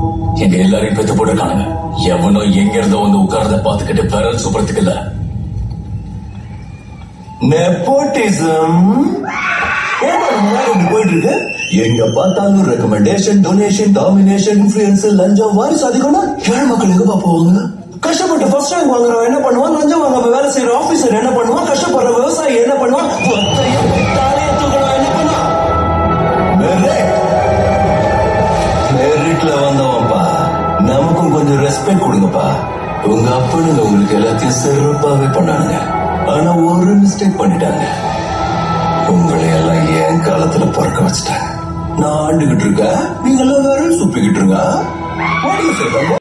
எங்க எல்லாரையும் பெத்து போட்டுருக்கானுங்க எவனோ எங்க இருந்தோ வந்து உட்கார்றத பாத்துக்கிட்டு விரல் சூப்பறதுக்கு இல்ல நெப்போட்டிசம் போயிட்டு இருக்கு எங்க பார்த்தாலும் ரெக்கமெண்டேஷன் டொனேஷன் டாமினேஷன் இன்ஃபுளுன்ஸ் லஞ்சம் வாரிசு அதிகம்னா ஏழை மக்கள் எங்க போவாங்க கஷ்டப்பட்டு ஃபர்ஸ்ட் ரேங்க் வாங்குறவன் என்ன பண்ணுவான் லஞ்சம் வாங்க வேலை செய்யற ஆபீசர் என்ன பண்ணுவான் கஷ்டப்படுற விவசாயி என்ன பண்ணுவான் ஒத்தையும் தாலியை தூக்கணும் என்ன பண்ணுவான் மெரிட் மெரிட்ல வந்தவன்ப்பா நமக்கும் கொஞ்சம் ரெஸ்பெக்ட் கொடுங்கப்பா உங்க அப்பனுங்க உங்களுக்கு எல்லாத்தையும் சிறப்பாவே பண்ணானுங்க ஆனா ஒரு மிஸ்டேக் பண்ணிட்டாங்க உங்களை எல்லாம் என் காலத்துல பிறக்க வச்சுட்டாங்க நான் ஆண்டுகிட்டு இருக்கேன் நீங்க எல்லாம் வேற சுப்பிக்கிட்டு இருங்க What do you say, தம்பி?